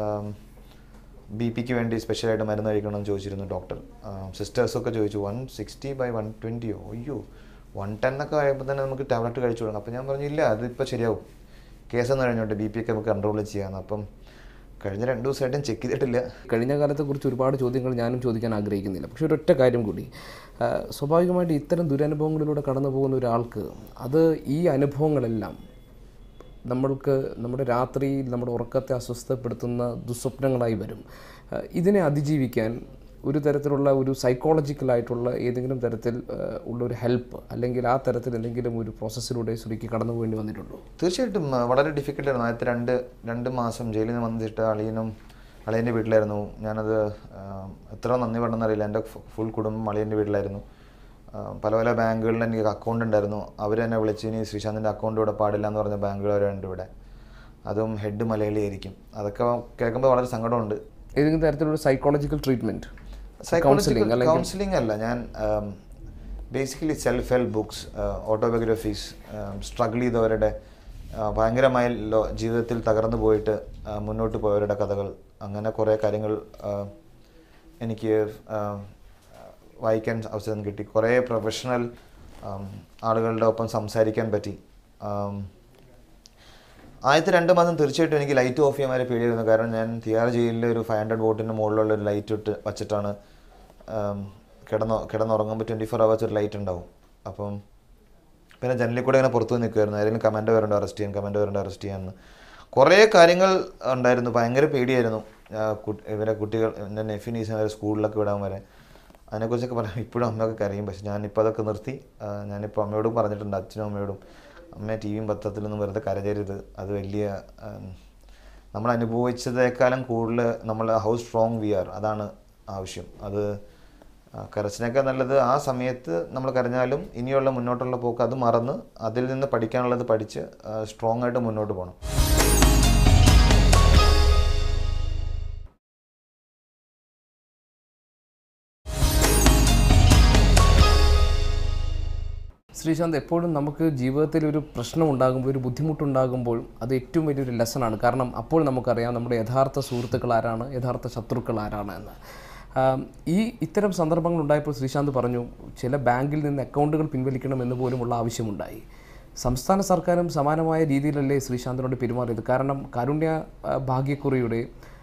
ബി പിക്ക് വേണ്ടി സ്പെഷ്യലായിട്ട് മരുന്ന് കഴിക്കണമെന്ന് ചോദിച്ചിരുന്നു ഡോക്ടർ സിസ്റ്റേഴ്സൊക്കെ ചോദിച്ചു വൺ സിക്സ്റ്റി ബൈ വൺ ട്വൻറ്റിയോ അയ്യോ വൺ ടെൻ ഒക്കെ ആയപ്പോൾ തന്നെ നമുക്ക് ടാബ്ലറ്റ് കഴിച്ചു തുടങ്ങാം അപ്പോൾ ഞാൻ പറഞ്ഞു ഇല്ല അതിപ്പോൾ ശരിയാവും കേസ് എന്ന് കഴിഞ്ഞോട്ടെ ബി പി ഒക്കെ നമുക്ക് കൺട്രോൾ ചെയ്യാമെന്ന് അപ്പം കഴിഞ്ഞ രണ്ട് ദിവസമായിട്ടും ചെക്ക് ചെയ്തിട്ടില്ല കഴിഞ്ഞ കാലത്തെക്കുറിച്ച് ഒരുപാട് ചോദ്യങ്ങൾ ഞാനും ചോദിക്കാൻ ആഗ്രഹിക്കുന്നില്ല പക്ഷേ ഒരൊറ്റ കാര്യം കൂടി ആ, സ്വാഭാവികമായിട്ട് ഇത്തരം ദുരനുഭവങ്ങളിലൂടെ കടന്നു പോകുന്ന ഒരാൾക്ക് അത് ഈ അനുഭവങ്ങളെല്ലാം നമ്മൾക്ക് നമ്മുടെ രാത്രിയിൽ നമ്മുടെ ഉറക്കത്തെ അസ്വസ്ഥപ്പെടുത്തുന്ന ദുസ്വപ്നങ്ങളായി വരും ആ, ഇതിനെ അതിജീവിക്കാൻ ഒരു തരത്തിലുള്ള ഒരു സൈക്കോളജിക്കലായിട്ടുള്ള ഏതെങ്കിലും തരത്തിൽ ആ, ഉള്ള ഒരു ഹെൽപ്പ് അല്ലെങ്കിൽ ആ തരത്തിൽ എന്തെങ്കിലും ഒരു പ്രോസസ്സിലൂടെ ശ്രീക്ക് കടന്നു പോകേണ്ടി വന്നിട്ടുണ്ടോ തീർച്ചയായിട്ടും ആ, വളരെ ഡിഫിക്കൽട്ട് ആയിരുന്നു ആദ്യത്തെ രണ്ട് രണ്ട് മാസം ജയിലിൽ നിന്ന് വന്നിട്ട് അളിയനും അളിയൻ്റെ വീട്ടിലായിരുന്നു ഞാനത് ആ, എത്ര നന്ദി പറഞ്ഞെന്നറിയില്ല എൻ്റെ ഫുൾ കുടുംബം അളിയൻ്റെ വീട്ടിലായിരുന്നു ആ, പല പല ബാങ്കുകളിൽ എനിക്ക് അക്കൗണ്ട് ഉണ്ടായിരുന്നു അവർ എന്നെ വിളിച്ച് ഇനി ശ്രീശാന്തിൻ്റെ അക്കൗണ്ട് ഇവിടെ പാടില്ല എന്ന് പറഞ്ഞ ബാങ്കുകാരുണ്ട് ഇവിടെ അതും ഹെഡ് മലയാളി ആയിരിക്കും അതൊക്കെ കേൾക്കുമ്പോൾ വളരെ സങ്കടമുണ്ട് ഏതെങ്കിലും തരത്തിലുള്ള സൈക്കോളജിക്കൽ ട്രീറ്റ്മെൻറ്റ് സൈക്കോളജിക്കൽ കൗൺസിലിംഗ് അല്ല ഞാൻ basically self help books autobiographies struggle ചെയ്തവരുടെ ആ, ഭയങ്കരമായ ലോ- ജീവിതത്തിൽ തകർന്നു പോയിട്ട് ആ, മുന്നോട്ട് പോയവരുടെ കഥകൾ അങ്ങനെ കുറേ കാര്യങ്ങൾ ആ, എനിക്ക് ആ, വായിക്കാൻ അവസരം കിട്ടി കുറേ പ്രൊഫഷണൽ ആളുകളുടെ ഒപ്പം സംസാരിക്കാൻ പറ്റി ആം, ആദ്യത്തെ രണ്ട് മാസം തീർച്ചയായിട്ടും എനിക്ക് ലൈറ്റ് ഓഫ് ചെയ്യാൻ വരെ പേടിയായിരുന്നു കാരണം ഞാൻ തിഹാർ ജയിലിൽ ഒരു ഫൈവ് ഹൺഡ്രഡ് വോട്ടിൻ്റെ മുകളിലുള്ള ഒരു ലൈറ്റ് ഇട്ട് വച്ചിട്ടാണ് ആം, കിടന്ന് കിടന്നുറങ്ങുമ്പോൾ ട്വൻറ്റി ഫോർ അവേഴ്സ് ഒരു ലൈറ്റ് ഉണ്ടാവും അപ്പം പിന്നെ ജനലിൽ കൂടെ ഇങ്ങനെ പുറത്തു നിൽക്കുമായിരുന്നു ഏതെങ്കിലും കമൻറ്റ് വരണ്ട അറസ്റ്റ് ചെയ്യാൻ കമൻറ്റ് വരണ്ട അറസ്റ്റ് ചെയ്യാമെന്ന് കുറേ കാര്യങ്ങൾ ഉണ്ടായിരുന്നു ഭയങ്കര പേടിയായിരുന്നു ആ, കു- ഇവരെ കുട്ടികൾ എൻ്റെ നെഫിനീസ് വരെ സ്കൂളിലൊക്കെ വിടാൻ വരെ അതിനെക്കുറിച്ചൊക്കെ പറയാം ഇപ്പോഴും അമ്മയൊക്കെ കരയും പക്ഷെ ഞാനിപ്പോൾ അതൊക്കെ നിർത്തി ആ, ഞാനിപ്പോൾ അമ്മയോടും പറഞ്ഞിട്ടുണ്ട് അച്ഛനും അമ്മയോടും അമ്മ ടി വിയും പത്രത്തിലൊന്നും വെറുതെ കരചരുത് അത് വലിയ ആം, നമ്മൾ അനുഭവിച്ചതേക്കാളും കൂടുതൽ നമ്മൾ ഹൗ സ്ട്രോങ് വി ആർ അതാണ് ആവശ്യം അത് ആ, കരച്ചിനേക്കാൾ നല്ലത് ആ സമയത്ത് നമ്മൾ കരഞ്ഞാലും ഇനിയുള്ള മുന്നോട്ടുള്ള പോക്ക് അത് മറന്ന് അതിൽ നിന്ന് പഠിക്കാനുള്ളത് പഠിച്ച് സ്ട്രോങ് ആയിട്ട് മുന്നോട്ട് പോകണം ശ്രീശാന്ത് എപ്പോഴും നമുക്ക് ജീവിതത്തിൽ ഒരു പ്രശ്നം ഉണ്ടാകുമ്പോൾ ഒരു ബുദ്ധിമുട്ടുണ്ടാകുമ്പോൾ അത് ഏറ്റവും വലിയൊരു ലെസണാണ് കാരണം അപ്പോൾ നമുക്കറിയാം നമ്മുടെ യഥാർത്ഥ സുഹൃത്തുക്കൾ ആരാണ് യഥാർത്ഥ ശത്രുക്കൾ ആരാണ് എന്ന് ആം, ഈ ഇത്തരം സന്ദർഭങ്ങൾ ഉണ്ടായപ്പോൾ ശ്രീശാന്ത് പറഞ്ഞു ചില ബാങ്കിൽ നിന്ന് അക്കൗണ്ടുകൾ പിൻവലിക്കണം എന്ന് പോലുമുള്ള ആവശ്യമുണ്ടായി സംസ്ഥാന സർക്കാരും സമാനമായ രീതിയിലല്ലേ ശ്രീശാന്തിനോട് പെരുമാറിയത് കാരണം കാരുണ്യ ആ, ഭാഗ്യക്കുറിയുടെ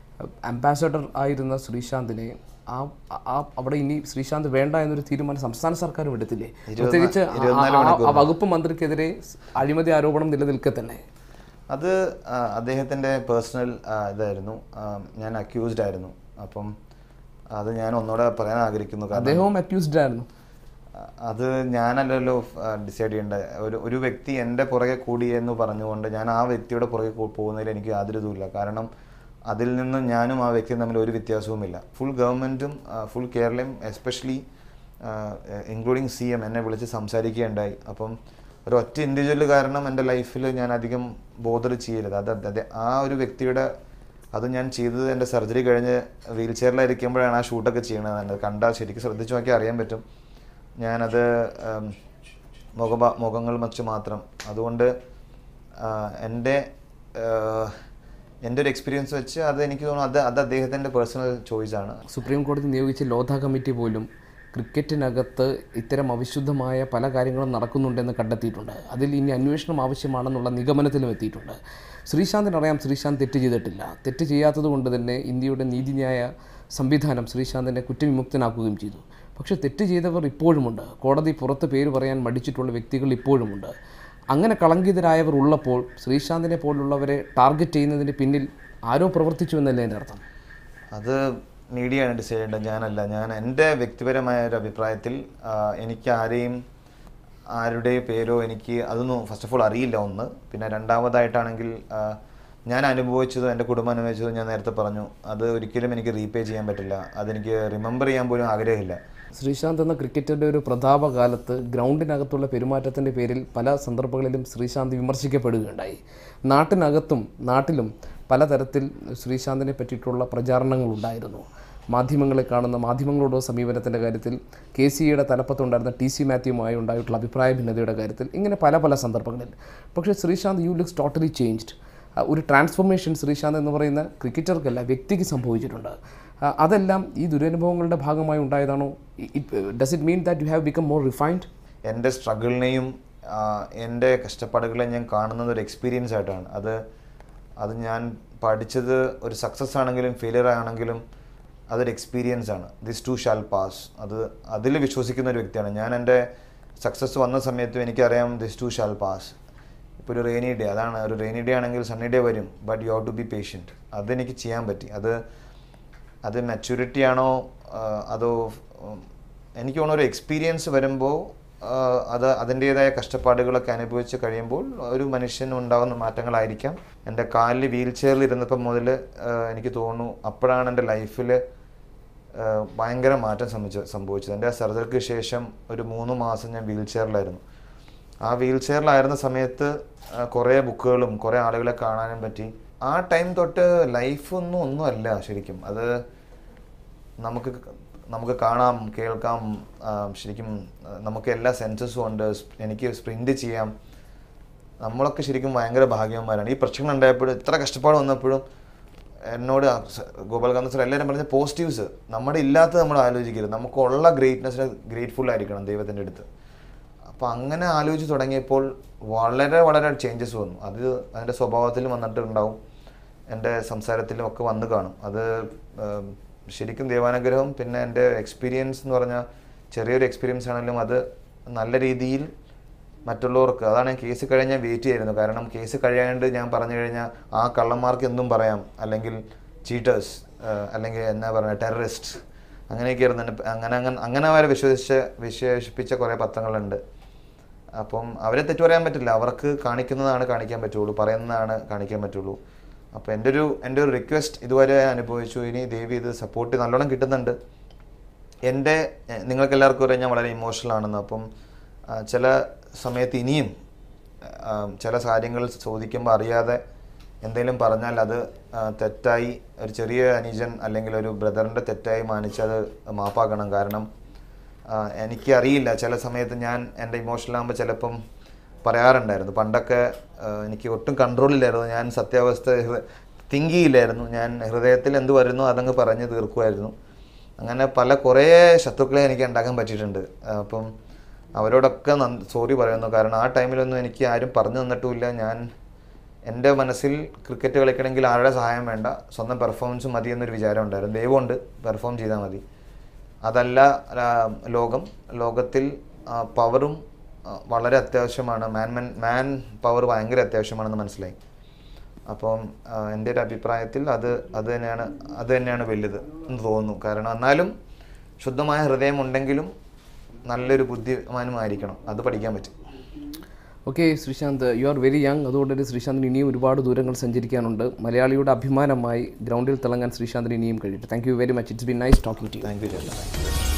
അംബാസഡർ ആയിരുന്ന ശ്രീശാന്തിനെ ആ ആ അവിടെ ഇനി ശ്രീശാന്ത് വേണ്ട എന്നൊരു തീരുമാനം സംസ്ഥാന സർക്കാരും എടുത്തില്ലേ പ്രത്യേകിച്ച് ആ- ആ- ആ- ആ വകുപ്പ് മന്ത്രിക്കെതിരെ അഴിമതി ആരോപണം നിലനിൽക്കെ തന്നെ അത് ആ, അദ്ദേഹത്തിൻ്റെ പേഴ്സണൽ ഇതായിരുന്നു ആ, ഞാൻ അക്യൂസ്ഡ് ആയിരുന്നു അപ്പം അത് ഞാൻ ഒന്നുകൂടെ പറയാൻ ആഗ്രഹിക്കുന്നു കാരണം അദ്ദേഹവും അക്യൂസ്ഡ് ആയിരുന്നു അത് ഞാനല്ലല്ലോ ഡിസൈഡ് ചെയ്യേണ്ട ഒരു ഒരു വ്യക്തി എൻ്റെ പുറകെ കൂടി എന്ന് പറഞ്ഞുകൊണ്ട് ഞാൻ ആ വ്യക്തിയുടെ പുറകെ കൂ- പോകുന്നതിൽ എനിക്ക് യാതൊരു ഇതുമില്ല കാരണം അതിൽ നിന്ന് ഞാനും ആ വ്യക്തിയും തമ്മിൽ ഒരു വ്യത്യാസവുമില്ല ഫുൾ ഗവൺമെൻറ്റും ഫുൾ കേരളയും എസ്പെഷ്യലി ഇൻക്ലൂഡിങ് സി എം എന്നെ വിളിച്ച് സംസാരിക്കുകയുണ്ടായി അപ്പം ഒരു ഒറ്റ ഇൻഡിവിജ്വൽ കാരണം എൻ്റെ ലൈഫിൽ ഞാൻ അധികം ബോധർ ചെയ്യരുത് അത് അതെ ആ ഒരു വ്യക്തിയുടെ അത് ഞാൻ ചെയ്തത് എൻ്റെ സർജറി കഴിഞ്ഞ് വീൽ ചെയറിലിരിക്കുമ്പോഴാണ് ആ ഷൂട്ടൊക്കെ ചെയ്യണത് തന്നെ കണ്ടാൽ ശരിക്കും ശ്രദ്ധിച്ചു നോക്കിയാൽ അറിയാൻ പറ്റും ഞാനത് ഉം, മുഖ മുഖങ്ങൾ മച്ച് മാത്രം അതുകൊണ്ട് ആ, എൻ്റെ ആ, എൻ്റെ ഒരു എക്സ്പീരിയൻസ് വെച്ച് അത് എനിക്ക് തോന്നുന്നു അത് അത് അദ്ദേഹത്തിൻ്റെ പേഴ്സണൽ ചോയ്സാണ് സുപ്രീം കോടതി നിയോഗിച്ച ലോധ കമ്മിറ്റി പോലും ക്രിക്കറ്റിനകത്ത് ഇത്തരം അവിശുദ്ധമായ പല കാര്യങ്ങളും നടക്കുന്നുണ്ടെന്ന് കണ്ടെത്തിയിട്ടുണ്ട് അതിൽ ഇനി അന്വേഷണം ആവശ്യമാണെന്നുള്ള നിഗമനത്തിലും എത്തിയിട്ടുണ്ട് ശ്രീശാന്തിനറിയാം ശ്രീശാന്ത് തെറ്റ് ചെയ്തിട്ടില്ല തെറ്റ് ചെയ്യാത്തത് കൊണ്ട് തന്നെ ഇന്ത്യയുടെ നീതിന്യായ സംവിധാനം ശ്രീശാന്തിനെ കുറ്റവിമുക്തനാക്കുകയും ചെയ്തു പക്ഷേ തെറ്റ് ചെയ്തവർ ഇപ്പോഴുമുണ്ട് കോടതി പുറത്ത് പേര് പറയാൻ മടിച്ചിട്ടുള്ള വ്യക്തികൾ ഇപ്പോഴുമുണ്ട് അങ്ങനെ കളങ്കിതരായവർ ഉള്ളപ്പോൾ ശ്രീശാന്തിനെ പോലുള്ളവരെ ടാർഗറ്റ് ചെയ്യുന്നതിന് പിന്നിൽ ആരോ പ്രവർത്തിച്ചു എന്നല്ലേ എൻ്റെ അർത്ഥം അത് മീഡിയയാണ് ഡിസൈഡ് ചെയ്യേണ്ടത് ഞാനല്ല ഞാൻ എൻ്റെ വ്യക്തിപരമായ ഒരു അഭിപ്രായത്തിൽ ആ, എനിക്ക് ആരെയും ആരുടെ പേരോ എനിക്ക് അതൊന്നും ഫസ്റ്റ് ഓഫ് ഓൾ അറിയില്ല ഒന്ന് പിന്നെ രണ്ടാമതായിട്ടാണെങ്കിൽ ആ, ഞാൻ അനുഭവിച്ചതും എൻ്റെ കുടുംബം അനുഭവിച്ചതും ഞാൻ നേരത്തെ പറഞ്ഞു അത് ഒരിക്കലും എനിക്ക് റീപേ ചെയ്യാൻ പറ്റില്ല അതെനിക്ക് റിമെമ്പർ ചെയ്യാൻ പോലും ആഗ്രഹമില്ല ശ്രീശാന്ത് എന്ന ക്രിക്കറ്ററിൻ്റെ ഒരു പ്രതാപകാലത്ത് ഗ്രൗണ്ടിനകത്തുള്ള പെരുമാറ്റത്തിൻ്റെ പേരിൽ പല സന്ദർഭങ്ങളിലും ശ്രീശാന്ത് വിമർശിക്കപ്പെടുകയുണ്ടായി നാട്ടിനകത്തും നാട്ടിലും പലതരത്തിൽ ശ്രീശാന്തിനെ പറ്റിയിട്ടുള്ള പ്രചാരണങ്ങളുണ്ടായിരുന്നു മാധ്യമങ്ങളെ കാണുന്ന മാധ്യമങ്ങളോടുള്ള സമീപനത്തിൻ്റെ കാര്യത്തിൽ കെ സി ഇയുടെ തലപ്പത്തുണ്ടായിരുന്ന ടി സി മാത്യുവുമായി ഉണ്ടായിട്ടുള്ള അഭിപ്രായ ഭിന്നതയുടെ കാര്യത്തിൽ ഇങ്ങനെ പല പല സന്ദർഭങ്ങളിൽ പക്ഷേ Sreesanth you looks totally changed ഒരു ട്രാൻസ്ഫോർമേഷൻ ശ്രീശാന്ത് എന്ന് പറയുന്ന ക്രിക്കറ്റർക്കല്ല വ്യക്തിക്ക് സംഭവിച്ചിട്ടുണ്ട് ആ, അതെല്ലാം ഈ ദുരനുഭവങ്ങളുടെ ഭാഗമായി ഉണ്ടായതാണോ does it mean that you have become more refined എൻ്റെ സ്ട്രഗിളിനെയും എൻ്റെ കഷ്ടപ്പാടുകളെയും ഞാൻ കാണുന്നത് ഒരു എക്സ്പീരിയൻസ് ആയിട്ടാണ് അത് അത് ഞാൻ പഠിച്ചത് ഒരു സക്സസ് ആണെങ്കിലും ഫെയിലിയർ ആണെങ്കിലും അതൊരു എക്സ്പീരിയൻസ് ആണ് ദിസ് ടു ഷാൽ പാസ് അത് അതിൽ വിശ്വസിക്കുന്ന ഒരു വ്യക്തിയാണ് ഞാൻ എൻ്റെ സക്സസ് വന്ന സമയത്തും എനിക്കറിയാം ദിസ് ടു ഷാൽ പാസ് ഇപ്പോൾ ഒരു റെയിനി ഡേ അതാണ് ഒരു റെയിനി ഡേ ആണെങ്കിൽ സണ്ണി ഡേ വരും but you have to be patient അതെനിക്ക് ചെയ്യാൻ പറ്റി അത് അത് മെച്യൂരിറ്റി ആണോ ആ, അതോ ഉം, എനിക്ക് തോന്നുന്നു ഒരു എക്സ്പീരിയൻസ് വരുമ്പോൾ ആ, അത് അതിൻ്റേതായ കഷ്ടപ്പാടുകളൊക്കെ അനുഭവിച്ച് കഴിയുമ്പോൾ ഒരു മനുഷ്യന് ഉണ്ടാകുന്ന മാറ്റങ്ങളായിരിക്കാം എൻ്റെ കാലിൽ വീൽ ചെയറിൽ ഇരുന്നപ്പം മുതൽ എനിക്ക് തോന്നുന്നു അപ്പോഴാണ് എൻ്റെ ലൈഫിൽ ഭയങ്കര മാറ്റം സംഭവിച്ച സംഭവിച്ചത് എൻ്റെ സർജറിക്ക് ശേഷം ഒരു മൂന്ന് മാസം ഞാൻ വീൽ ചെയറിലായിരുന്നു ആ വീൽ ചെയറിലായിരുന്ന സമയത്ത് ആ, കുറേ ബുക്കുകളും കുറേ ആളുകളെ കാണാനും പറ്റി ആ ടൈം തൊട്ട് ലൈഫൊന്നും ഒന്നുമല്ല ശരിക്കും അത് നമുക്ക് നമുക്ക് കാണാം കേൾക്കാം ആ, ശരിക്കും ആ, നമുക്ക് എല്ലാ സെൻസസും ഉണ്ട് സ്- എനിക്ക് സ്പ്രിൻറ്റ് ചെയ്യാം നമ്മളൊക്കെ ശരിക്കും ഭയങ്കര ഭാഗ്യവന്മാരാണ് ഈ പ്രശ്നങ്ങൾ ഉണ്ടായപ്പോഴും ഇത്ര കഷ്ടപ്പാട് വന്നപ്പോഴും എന്നോട് ആ സ- ഗോപാൽകാന്ത് സാർ എല്ലാവരും പറഞ്ഞ പോസിറ്റീവ്സ് നമ്മുടെ ഇല്ലാത്തത് നമ്മൾ ആലോചിക്കരുത് നമുക്കുള്ള ഗ്രേറ്റ്നെസ്സിന് ഗ്രേറ്റ്ഫുൾ ആയിരിക്കണം ദൈവത്തിൻ്റെ അടുത്ത് അപ്പോൾ അങ്ങനെ ആലോചിച്ച് തുടങ്ങിയപ്പോൾ വളരെ വളരെ ചേഞ്ചസ് വന്നു അത് അതിൻ്റെ സ്വഭാവത്തിൽ വന്നിട്ടുണ്ടാവും എൻ്റെ സംസാരത്തിലും ഒക്കെ വന്നു കാണും അത് ഉം, ശരിക്കും ദൈവാനുഗ്രഹം പിന്നെ എൻ്റെ എക്സ്പീരിയൻസ് എന്ന് പറഞ്ഞാൽ ചെറിയൊരു എക്സ്പീരിയൻസ് ആണെങ്കിലും അത് നല്ല രീതിയിൽ മറ്റുള്ളവർക്ക് അതാണ് ഞാൻ കേസ് കഴിഞ്ഞാൽ വെയിറ്റ് ചെയ്യായിരുന്നു കാരണം കേസ് കഴിയാണ്ട് ഞാൻ പറഞ്ഞു കഴിഞ്ഞാൽ ആ കള്ളന്മാർക്ക് എന്തും പറയാം അല്ലെങ്കിൽ ചീറ്റേഴ്സ് അല്ലെങ്കിൽ എന്നാ പറയുക ടെററിസ്റ്റ് അങ്ങനെയൊക്കെയായിരുന്നു എന്നെ അങ്ങനെ അങ്ങനെ അങ്ങനെ വരെ വിശ്വസിച്ച് വിശേഷിപ്പിച്ച കുറേ പത്രങ്ങളുണ്ട് അപ്പം അവരെ തെറ്റു പറയാൻ പറ്റില്ല അവർക്ക് കാണിക്കുന്നതാണ് കാണിക്കാൻ പറ്റുള്ളൂ പറയുന്നതാണ് കാണിക്കാൻ പറ്റുള്ളൂ അപ്പോൾ എൻ്റെ ഒരു എൻ്റെ ഒരു റിക്വസ്റ്റ് ഇതുവരെ അനുഭവിച്ചു ഇനി ദേവി ഇത് സപ്പോർട്ട് നല്ലോണം കിട്ടുന്നുണ്ട് എൻ്റെ എ- നിങ്ങൾക്ക് എല്ലാവർക്കും അറിയാം ഞാൻ വളരെ ഇമോഷണൽ ആണെന്ന് അപ്പം ആ, ചില സമയത്ത് ഇനിയും ആ, ചില കാര്യങ്ങൾ ചോദിക്കുമ്പോൾ അറിയാതെ എന്തെങ്കിലും പറഞ്ഞാൽ അത് ആ, തെറ്റായി ഒരു ചെറിയ അനുജൻ അല്ലെങ്കിൽ ഒരു ബ്രദറിൻ്റെ തെറ്റായി മാനിച്ചത് മാപ്പാക്കണം കാരണം ആ, എനിക്കറിയില്ല ചില സമയത്ത് ഞാൻ എൻ്റെ ഇമോഷണൽ ആകുമ്പോൾ ചിലപ്പം പറയാറുണ്ടായിരുന്നു പണ്ടൊക്കെ ആ, എനിക്ക് ഒട്ടും കൺട്രോളില്ലായിരുന്നു ഞാൻ സത്യാവസ്ഥ തിങ്ക് ചെയ്യില്ലായിരുന്നു ഞാൻ ഹൃദയത്തിൽ എന്ത് വരുന്നു അതങ്ങ് പറഞ്ഞ് തീർക്കുമായിരുന്നു അങ്ങനെ പല കുറേ ശത്രുക്കളെ എനിക്ക് ഉണ്ടാക്കാൻ പറ്റിയിട്ടുണ്ട് ആ, അപ്പം അവരോടൊക്കെ സോറി പറയുന്നു കാരണം ആ ടൈമിലൊന്നും എനിക്ക് ആരും പറഞ്ഞു തന്നിട്ടുമില്ല ഞാൻ എൻ്റെ മനസ്സിൽ ക്രിക്കറ്റ് കളിക്കണമെങ്കിൽ ആരുടെ സഹായം വേണ്ട സ്വന്തം പെർഫോമൻസ് മതി എന്നൊരു വിചാരം ഉണ്ടായിരുന്നു ദൈവമുണ്ട് പെർഫോം ചെയ്താൽ മതി അതല്ല ആ, ലോകം ലോകത്തിൽ പവറും വളരെ അത്യാവശ്യമാണ് മാൻ മാൻ മാൻ പവർ ഭയങ്കര അത്യാവശ്യമാണെന്ന് മനസ്സിലായി അപ്പം ആ, എൻ്റെ ഒരു അഭിപ്രായത്തിൽ അത് അത് തന്നെയാണ് അത് തന്നെയാണ് വലുത് എന്ന് തോന്നുന്നു കാരണം എന്നാലും ശുദ്ധമായ ഹൃദയം ഉണ്ടെങ്കിലും നല്ലൊരു ബുദ്ധിമാനുമായിരിക്കണം അത് പഠിക്കാൻ പറ്റും okay Sreesanth you are very young അതുകൊണ്ട് തന്നെ ശ്രീശാന്തിന് ഇനിയും ഒരുപാട് ദൂരങ്ങൾ സഞ്ചരിക്കാനുണ്ട് മലയാളിയുടെ അഭിമാനമായി ഗ്രൗണ്ടിൽ തിളങ്ങാൻ ശ്രീശാന്തിന് ഇനിയും കഴിയട്ടെ thank you very much it's be nice talking to thank you ചേട്ടാ